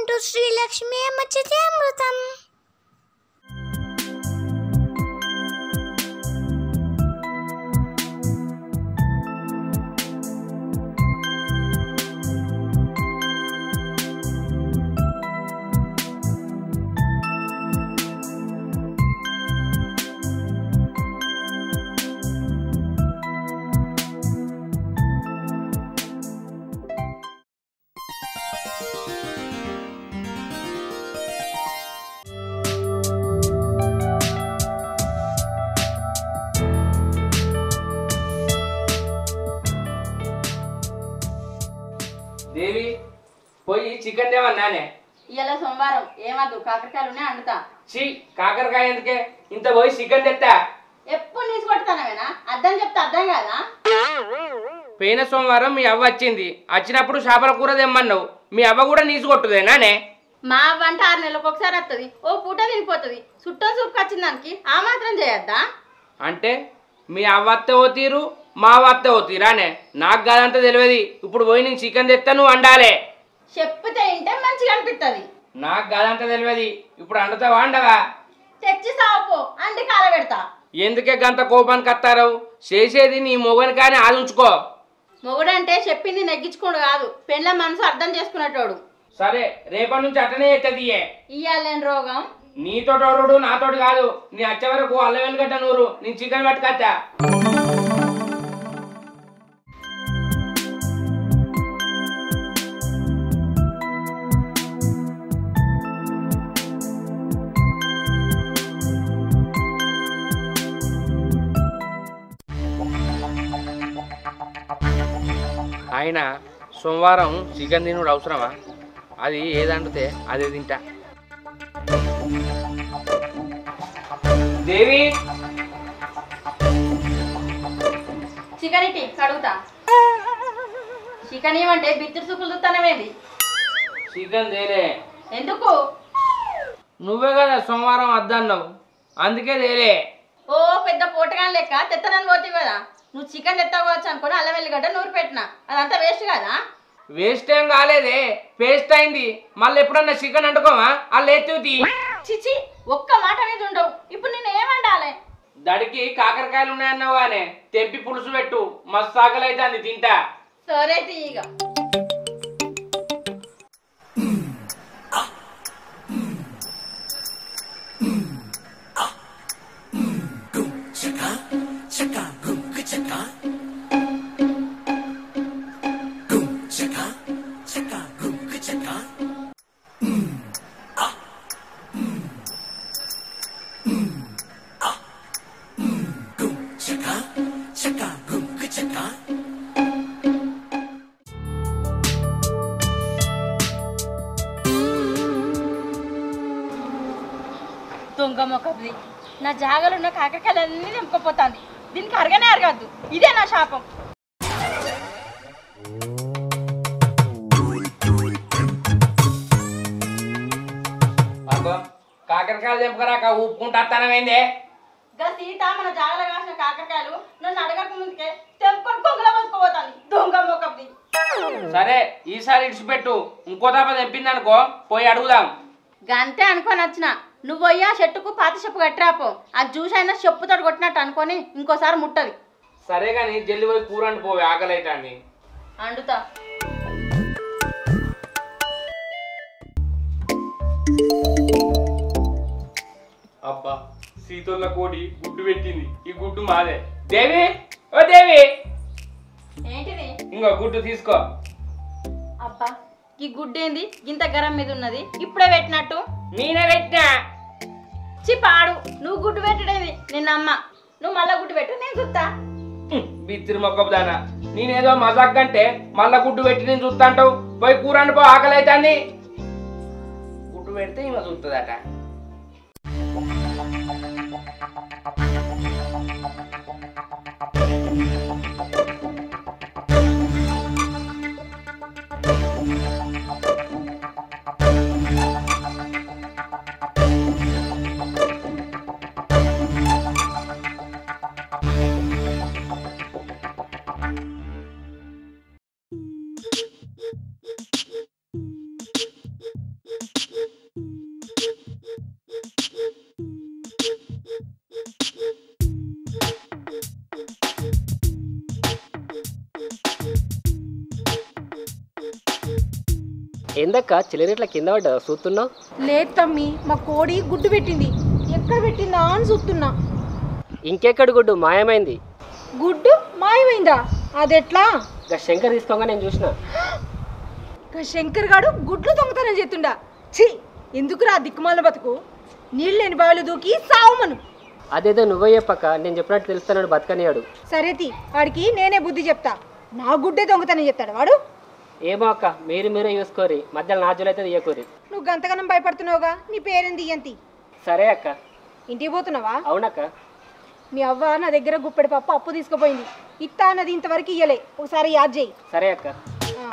To Srilakshmi అమ్మచ్చితే అమృతం దేవి పోయి chicken తేవన్నానే ఇవాళ సోమవారం ఏమద్దు కాకరకాయలు ఉన్నాయి అండుతా చి కాకరకాయ ఎందుకే ఇంత పోయి చికెన్ తెత్తా ఎప్పుడు నీసు కొట్టుతానవేనా అర్థం చెప్తే అర్థం కాదా పోయిన సోమవారం మీ అవ్వ వచ్చింది వచ్చినప్పుడు చేపల కూర తెమ్మన్నావు మీ అవ్వ కూడా నీసు కొట్టుదేనానే మా వంట ఆరు నెలలకు ఒకసారి వస్తుంది ఓ పూట తినిపోతుంది చుట్టం సూపుకి వచ్చిన దానికి ఆ మాత్రం చేయొద్దా అంటే మీ అవ్వ అత్త ఓ తీరు మా అవ్వ అత్త ఓ తీరానే నాకు కాదంతా తెలియదు ఇప్పుడు పోయి నేను చికెన్ తెత్తా నువ్వు వండాలే చెప్తే ఇంటే మంచిగా అనిపిస్తుంది నాకు కాదంతా తెలియదు ఇప్పుడు వండుతావా వండవా తెచ్చి సాపు అండి కాల పెడతా ఎందుకే గంత కోపానికి వస్తారవు చేసేది నీ మొగని కానీ ఆలోచుకో మొగుడంటే చెప్పింది నెగ్గించుకోడు కాదు పెళ్ళ మనసు అర్థం చేసుకునేటోడు సరే రేపటి నుంచి అట్టనే ఎత్తది ఇయ్యాలేని రోగం నీతో టోరుడు నాతోటి కాదు నీ వచ్చే వరకు అల్ల వెలుగడ్డ నూరు నేను చికెన్ పట్టుకొచ్చా ఆయన సోమవారం చికెన్ తినుడు అవసరమా అది ఏదంటే అదే తింటా దేవి చికెన్ ఇటీ కడుగుతా చికెన్ ఏమంటే బిత్తిరి సుక్కులు చూస్తానవేంది చికెన్ తేలే ఎందుకు నువ్వే కదా సోమవారం వద్దన్నావు అందుకే తేలే ఓ పెద్ద పోటగాన్ లెక్క తెత్తనని పోతే కదా నువ్వు చికెన్ తెత్తవచ్చు అనుకుని అల్లం వెల్లిగడ్డ నూరు పెట్టిన అదంతా వేస్ట్ కదా వేస్ట్ ఏం కాలేదే పేస్ట్ అయింది మళ్ళీ ఎప్పుడన్నా చికెన్ అంటుకోమా వాళ్ళు ఎత్తుతి చిచి ఒక్క మాట మీద ఉండవు ఇప్పుడు నేను ఏమండాలి దడికి కాకరకాయలు ఉన్నాయన్నావు అనే తెప్పి పులుసు పెట్టు మస్తు ఆకలి అయితే తింటా సరే తీయగా దొంగ మొక్కది నా జాగలో ఉన్న కాకరకాయలు అన్నీ తెంపుకోపోతుంది దీనికి అరగనే అరగద్దు ఇదే నా శాపం అబ్బా కాకరకాయలు తెంపకరాక ఊపుకుంటా తనమైందే గా సీత మన జాగలో కాసిన కాకరకాయలు నన్ను అడగక ముందుకే తెంపుకొని కొంగలో పోసుకోపోతాను దొంగ మొక్కది సరే ఈసారి ఇడిచిపెట్టు ఇంకో తప్ప తెంపిందనుకో పోయి అడుగుదాం గంతే అనుకొని వచ్చిన నువ్వు పోయి ఆ చెట్టుకు పాత చెప్పు కట్టిరాపో అది చూసైనా చెప్పుతో కొట్టినట్టు అనుకొని ఇంకోసారి ముట్టది సరే కానీ జల్ది పోయి కూర పోవే ఆకలి అవుతుంది అండుతా అబ్బా సీతోళ్ళ కోడి గుడ్డు పెట్టింది ఈ గుడ్డు మాదే దేవి ఓ దేవి ఏంటిది ఇంకో గుడ్డు తీసుకో అబ్బా ఈ గుడ్డేంది ఇంత గరం మీద ఉన్నది ఇప్పుడే పెట్టినట్టు నేనే పెట్టినా చి పాడు నువ్వు గుడ్డు పెట్టడేది నిన్న అమ్మ నువ్వు మళ్ళా గుడ్డు పెట్టు నేను చూస్తా బిత్తిరి మొక్కపు దానా నేనేదో మజాక్ అంటే మళ్ళా గుడ్డు పెట్టి నేను చూస్తాంటావు పోయి కూర పో ఆకలి అవుతుంది గుడ్డు పెడితే ఈమె చూస్తుందట ఏందక్క చిల్లరెట్ల కింద పడ్డా చూస్తున్నావు లేదు తమ్మి మా కోడి గుడ్డు పెట్టింది ఎక్కడ పెట్టిందా అని చూస్తున్నా ఇంకెక్కడి గుడ్డు మాయమైంది గుడ్డు మాయమైందా అదెట్లా ఇక శంకర్ తీసుకోగా నేను చూసిన గా శంకర్ గాడు గుడ్లు దొంగతనం చేస్తుండా ఛీ ఎందుకురా దిక్కుమాల బతుకు నీళ్ళు లేని బావిలో దూకి సావమను అదేదో నువ్వే చెప్పక్క నేను చెప్పినట్టు తెలుస్తున్నాడు బతకనియాడు సరేతి వాడికి నేనే బుద్ధి చెప్తా నా గుడ్డే దొంగతనం చెప్తాడు వాడు ఏమో అక్క మీరు మీరే చూసుకోరి మధ్యలో నాజులు అయితే తీయకూరి నువ్వు గంతగనం భయపడుతున్నావుగా నీ పేరేంది ఇయ్యంతి సరే అక్క ఇంటికి పోతున్నావా అవునక్క మీ అవ్వ నా దగ్గర గుప్పెడి పప్పు అప్పు తీసుకుపోయింది ఇత్తా అన్నది ఇంతవరకు ఇయ్యలే ఒకసారి యాద్ చేయి సరే అక్క ఆ.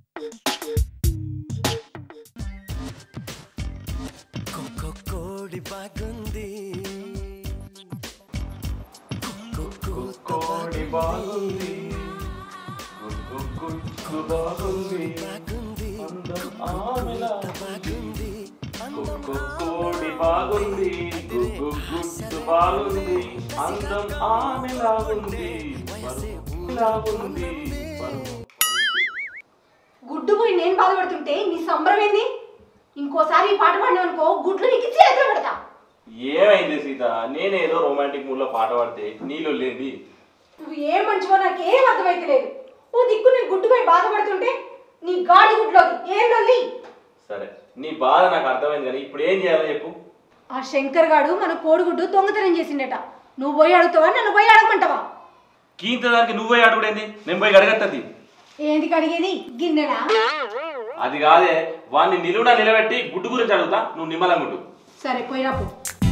కోడి బాగుంది గుగ్గు గుడ్డు బాగుంది అందం ఆమెలాగుంది లాగుంది గుడ్డు పోయి నేను బాధపడుతుంటే నీ సంబరం ఏంది ఇంకోసారి ఈ పాట పాడినావనుకో గుడ్లు నీకు చేతిలో పెడతా ఏమైంది సీత నేనేదో రొమాంటిక్ మూడ్ లో పాట పాడితే నీళ్ళు లేది నువ్వు ఏం మంచివో నాకు ఏం అర్థమైతే లేదు ఓ దిక్కు నేను గుడ్డు పోయి బాధపడుతుంటే నీ గాడి గుడ్లోకి ఏం లొల్లి సరే నీ బాధ నాకు అర్థమైంది కానీ ఇప్పుడు ఏం చేయాలో చెప్పు ఆ శంకర్ గాడు మన కోడిగుడ్డు దొంగతనం చేసిండట నువ్వు పోయి అడుగుతావా నన్ను పోయి అడగమంటావా కీంత దానికి నువ్వే అడుగుడేంది నేను పోయి అడగత్తది ఏంది కడిగేది గిన్నెనా అది కాదే వాడిని నిలువునా నిలబెట్టి గుడ్డు గురించి అడుగుతా నువ్వు నిమ్మలం గుడ్డు సరే పోయినప్పు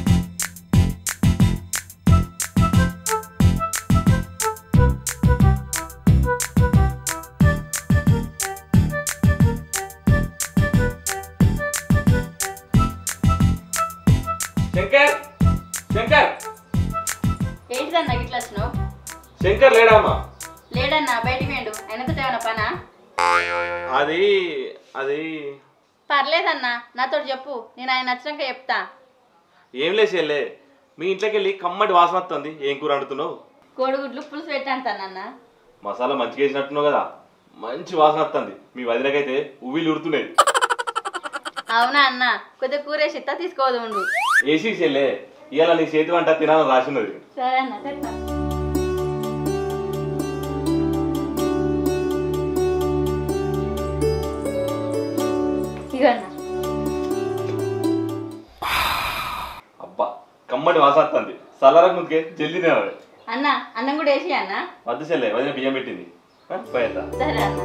శంకర్ శంకర్ ఏంటిదన్నా గిట్లా వచ్చినావు శంకర్ లేడమ్మా లేడన్నా బయటికి వేయండు ఆయనతో ఏమైనా పనా అది అది పర్లేదన్నా నాతో చెప్పు నేను ఆయన నచ్చినాక చెప్తా ఏం లేచెల్లే మీ ఇంట్లోకి వెళ్ళి కమ్మటి వాసన వస్తుంది ఏం కూర వండుతున్నావు కోడిగుడ్లు పులుసు పెట్టాను మసాలా మంచిగా వేసినట్టున్నావు కదా మంచి వాసన వస్తుంది మీ వదినకైతే ఉవ్విలు ఉడుతున్నాయి అవునా అన్న కొద్దిగా కూరేసి ఇస్తా తీసుకోవద్దు ఉండు ఏసీ చెల్లే ఇవాళ నీ చేతి వంట తినాలని రాసినది సరే అన్న తెస్తా ఇగో అన్న అబ్బా కమ్మటి వాసన వస్తుంది సల్లరకు ముందుకే జల్దీ తినాలి అన్న అన్నం కూడా వేసి అన్న వద్దు చెల్లె వదిన బియ్యం పెట్టింది ఆ, పోయేద్దా సరే అన్న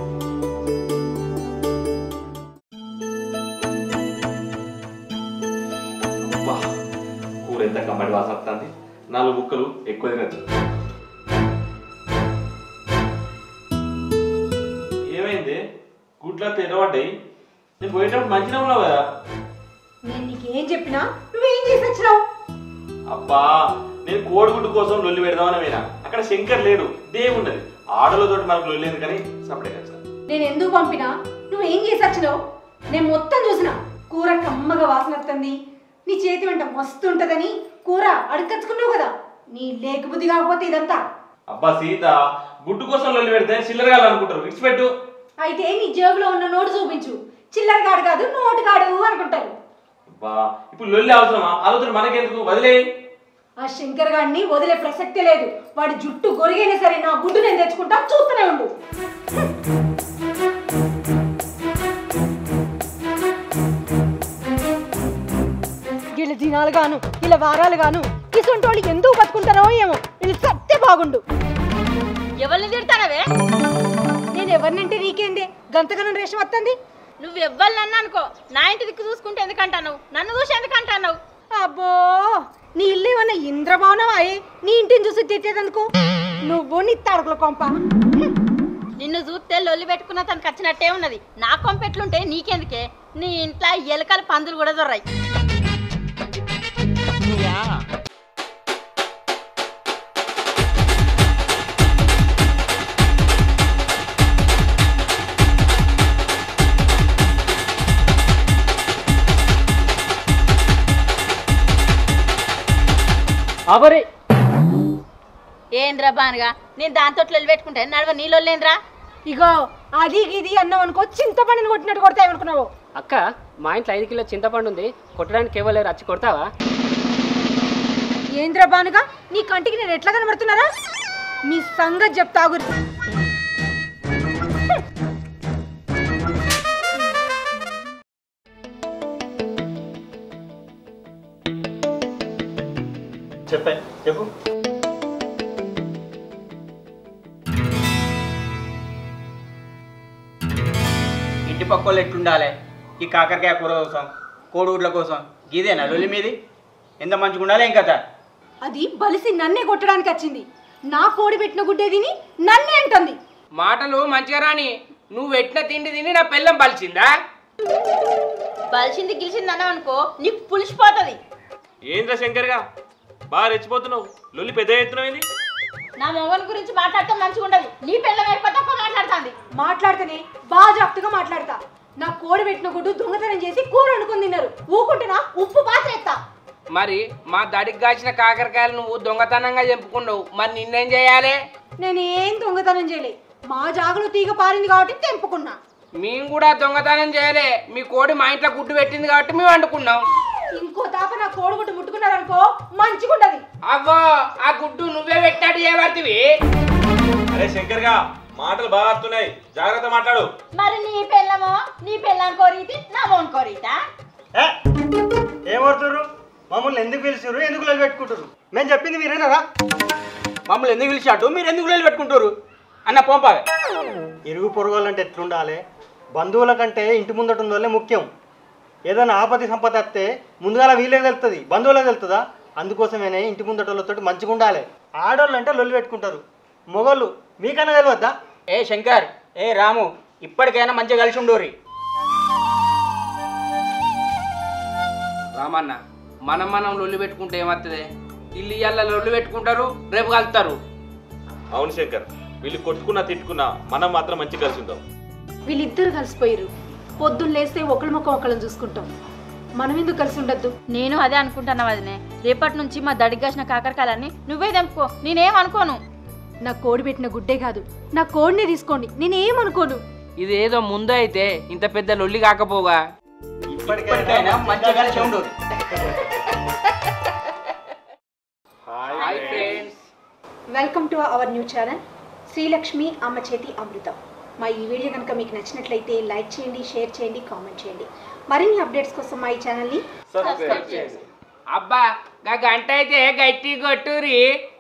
అబ్బా కూర ఎంత కమ్మటి వాసన వస్తుంది నాలుగు ముక్కలు ఎక్కువ తినద్దు ఏమైంది గుడ్ల తినబడ్డాయి నేను పోయేటప్పుడు మంచిగా ఉన్నావు కదా నేను నీకేం చెప్పినా నువ్వేం చేసి వచ్చినావు అబ్బా నేను కోడిగుడ్డు కోసం లొల్లి పెడదామని పోయినా అక్కడ శంకర్ లేడు దేవున్నది ఆడలతో మనకు లొల్లి ఎందుకు కానీ సపడే కదా నేను ఎందుకు పంపినా నువ్వేం చేసి వచ్చినావు నేను మొత్తం చూసిన కూర కమ్మగా వాసన వస్తుంది నీ చేతి వెంట మస్తు ఉంటదని కూర అడకచ్చుకున్నావు కదా నీ లేకబుద్ధి కాకపోతే ఇదంతా అబ్బా సీత గుడ్డు కోసం లొల్లి పెడితే చిల్లరగాలు అనుకుంటారు విడిచిపెట్టు అయితే నీ జేబులో ఉన్న నోటు చూపించు చిల్లర గాడు కాదు నోటు గాడు అనుకుంటారు అబ్బా ఇప్పుడు లొల్లి అవసరమా ఆలోచన మనకెందుకు వదిలేయి ఆ శంకర్ గాడిని వదిలే ప్రసక్తే లేదు వాడి జుట్టు గొరిగైనా సరే నా గుడ్డు నేను తెచ్చుకుంటా చూస్తూనే ఉండు వీళ్ళ దినాలు గాను వీళ్ళ వారాలు గాను ఇసొంటి వాళ్ళు ఎందుకు బతుకుంటారో ఏమో వీళ్ళు సత్తే బాగుండు ఎవరిని తిడతానవే నేను ఎవరినంటే నీకేందే గంతగనం రేషం వస్తుంది నువ్వు ఎవ్వరినన్నా అనుకో నా ఇంటి దిక్కు చూసుకుంటే ఎందుకంటావు నన్ను చూసి ఎందుకంటావు అబ్బో నీ ఇల్లు ఏమన్నా ఇంద్రభవనమా ఏ? నీ ఇంటిని చూసి తిట్టేదందుకు నువ్వు నీ తడుకుల కొంప నిన్ను చూస్తే లొల్లి పెట్టుకున్న తనకు వచ్చినట్టే ఉన్నది నా కొంపెట్లుంటే నీకెందుకే నీ ఇంట్లో ఎలుకల పందులు కూడా దొర్రాయి ఆబరే ఏంద్రా బానుగా నేను దాంతో లొల్లి పెట్టుకుంటే నడవ నీ లొల్లేంద్రా ఇగో అది ఇది అన్నావు అనుకో చింతపండుని కొట్టినట్టు కొడతాయి అనుకున్నావు అక్క మా ఇంట్లో ఐదు కిలో చింతపండు ఉంది కొట్టడానికి కేవలం లేరు వచ్చి కొడతావా ఏంద్ర బానుగా నీ కంటికి నేను ఎట్లా కనబడుతున్నారా మీ సంగతి చెప్తా గురి చెప్పే చెప్పు ఇంటి పక్కోళ్ళు ఎట్లుండాలి ఈ కాకరకాయ కూర కోసం కోడిగుడ్ల కోసం గీదేనా లొల్లి మీది ఎంత మంచిగా ఉండాలి ఏం కదా అది బలిసి నన్నే కొట్టడానికి వచ్చింది నా కోడి పెట్టిన గుడ్డే తిని నన్నే అంటుంది మాటలు మంచిగా రాని నువ్వు పెట్టిన తిండి తిని నా పిల్లం పలిచిందా బలిసింది గిలిసింది అన్నావు అనుకో నీకు పులిసిపోతుంది ఏంద్రా శంకర్గా బాగా రెచ్చిపోతున్నావు లొల్లి పెద్ద ఎత్తున్నావు ఏంది నా మొగన్ గురించి మాట్లాడితే మంచిగా ఉండదు నీ పిల్లం ఎక్కువ తక్కువ మాట్లాడుతుంది మాట్లాడితేనే బాగా జాగ్రత్తగా మాట్లాడతా నా కోడి పెట్టిన గుడ్డు దొంగతనం చేసి కూర వండుకొని తిన్నారు ఊకుంటున్నా ఉప్పు పాత్ర ఎత్తా మరి మా దడికి కాసిన కాకరకాయలు నువ్వు దొంగతనంగా చెప్పుకున్నావు మరి నిన్నేం చేయాలి నేను ఏం దొంగతనం చేయలే మా జాగలో తీగ పారింది కాబట్టి తెంపుకున్నా మేము కూడా దొంగతనం చేయలే మీ కోడి మా ఇంట్లో గుడ్డు పెట్టింది కాబట్టి మేము వండుకున్నాం ఇంకో తాప నా కోడిగుడ్డు ముట్టుకున్నారనుకో మంచిగుండదు అవ్వో ఆ గుడ్డు నువ్వే పెట్టినట్టు చేయబడుతుంది అరే శంకర్గా మాటలు బాగా వస్తున్నాయి జాగ్రత్త మాట్లాడు మరి నీ పిల్లమో నీ పిల్లని కోరితే నా మోన్ కోరితా ఏమవుతారు మమ్మల్ని ఎందుకు పిలిచారు ఎందుకు లొల్లి పెట్టుకుంటారు మేము చెప్పింది మీరేనారా మమ్మల్ని ఎందుకు పిలిచాడు మీరు ఎందుకు లొల్లి పెట్టుకుంటారు అన్న పంపాలి ఇరుగు పొరగాలంటే ఎట్లుండాలి బంధువుల కంటే ఇంటి ముందట ఉండాలే ముఖ్యం ఏదైనా ఆపది సంపద వస్తే ముందుగాల వీళ్ళే తెలుస్తుంది బంధువులకు తెలుస్తుందా అందుకోసమేనే ఇంటి ముందటోళ్ళతో మంచిగా ఉండాలి ఆడోళ్ళు అంటే లొల్లి పెట్టుకుంటారు మొగోళ్ళు మీకన్నా తెలియద్దా ఏ శంకర్ ఏ రాము ఇప్పటికైనా మంచిగా కలిసి ఉండోరి రామన్న మనం మనం లొల్లి పెట్టుకుంటే ఏమవుతుంది ఇల్లు ఇయ్యాల లొల్లి పెట్టుకుంటారు రేపు కలుస్తారు అవును శంకర్ వీళ్ళు కొట్టుకున్నా తిట్టుకున్నా మనం మాత్రం మంచి కలిసి ఉందాం వీళ్ళిద్దరు కలిసిపోయారు పొద్దున్న లేస్తే ఒకళ్ళ ముఖం ఒకళ్ళని చూసుకుంటాం మనం ఎందుకు కలిసి ఉండద్దు నేను అదే అనుకుంటున్నా వదినే రేపటి నుంచి మా దడిగాసిన కాకరకాయలన్నీ నువ్వే తెంపుకో నేనేం అనుకోను నా కోడి పెట్టిన గుడ్డే కాదు నా కోడిని తీసుకోండి నేనేమనుకోను ఇది ఏదో ముందు అయితే ఇంత పెద్ద లొల్లి కాకపోగా ఇప్పటికైనా మంచిగా కలిసి ఉండోరి hi friends welcome to our new channel Srilakshmi అమ్మ చేతి అమృతం మా ఈ వీడియో కనుక మీకు నచ్చినట్లయితే లైక్ చేయండి షేర్ చేయండి కామెంట్ చేయండి మరిన్ని అప్డేట్స్ కోసం మా ఈ ఛానల్ని అబ్బా గా గంట అయితే గట్టి కొట్టురి